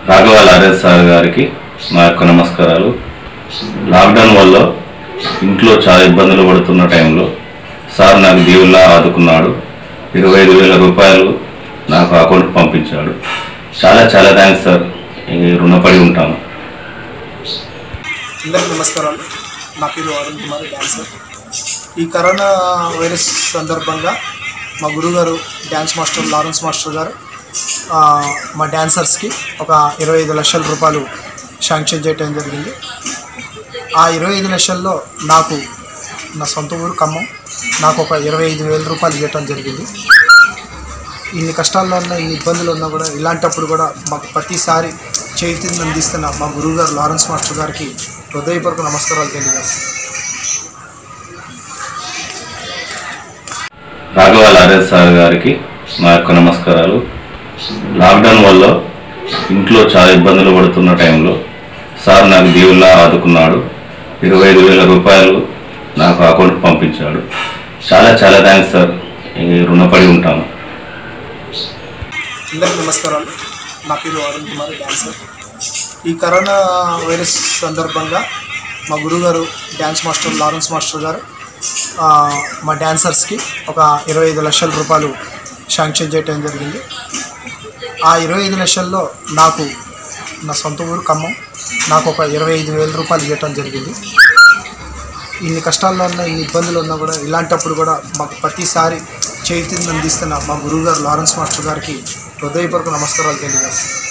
Raghava లారేజ్ sir గారికి మా యొక్క నమస్కారాలు లాక్డౌన్ వల్ల ఇంట్లో చాలా ఇబ్బందులు పడుతున్న టైంలో సార్ నాకు దేవుల్లా ఆదుకున్నాడు ఇరవై ఐదు వేల రూపాయలు నాకు అకౌంట్కి పంపించాడు చాలా చాలా థ్యాంక్స్ సార్ ఈ రుణపడి ఉంటాను అందరికీ నమస్కారాలు నా పేరు అరుణ్ కుమార్ డ్యాన్సర్ ఈ కరోనా వైరస్ సందర్భంగా మా గురుగారు డ్యాన్స్ మాస్టర్ లారెన్స్ మాస్టర్ గారు ఆ, మా డ్యాన్సర్స్కి ఒక ఇరవై ఐదు లక్షల రూపాయలు శాంక్షన్ చేయడం జరిగింది ఆ ఇరవై ఐదు లక్షల్లో నాకు నా సొంత ఊరు ఖమ్మం నాకు ఒక ఇరవై ఐదు వేల రూపాయలు ఇవ్వటం జరిగింది ఇన్ని కష్టాల్లో ఉన్న ఇన్ని ఇబ్బందులు ఉన్నా కూడా ఇలాంటప్పుడు కూడా మాకు ప్రతిసారి చేతిని అందిస్తున్న మా గురువు గారు లారెన్స్ మాస్టర్ గారికి హృదయపూర్వక నమస్కారాలు తెలియజేస్తాను రాఘవ లారేజ్ సార్ గారికి మా యొక్క నమస్కారాలు లాక్డౌన్ వల్ల ఇంట్లో చాలా ఇబ్బందులు పడుతున్న టైంలో సార్ నాకు దేవుల్లా ఆదుకున్నాడు ఇరవై ఐదు వేల రూపాయలు నాకు అకౌంట్కి పంపించాడు చాలా చాలా థ్యాంక్స్ సార్ ఈ రుణపడి ఉంటాను అందరికీ నమస్కారాలు నా పేరు అరుణ్ కుమార్ డ్యాన్సర్ ఈ కరోనా వైరస్ సందర్భంగా మా గురుగారు డ్యాన్స్ మాస్టర్ లారెన్స్ మాస్టర్ గారు ఆ, మా డ్యాన్సర్స్కి ఒక ఇరవై ఐదు లక్షల రూపాయలు శాంక్షన్ చేయడం జరిగింది ఆ ఇరవై ఐదు లక్షల్లో నాకు నా సొంత ఊరు ఖమ్మం నాకు ఒక ఇరవై ఐదు వేల రూపాయలు ఇవ్వటం జరిగింది ఇన్ని కష్టాల్లో ఉన్న ఇన్ని ఇబ్బందులు ఉన్నా కూడా ఇలాంటప్పుడు కూడా మాకు ప్రతిసారి చేతిని అందిస్తున్న మా గురువు గారు లారెన్స్ మాస్టర్ గారికి హృదయపూర్వక నమస్కారాలు తెలియజేస్తాను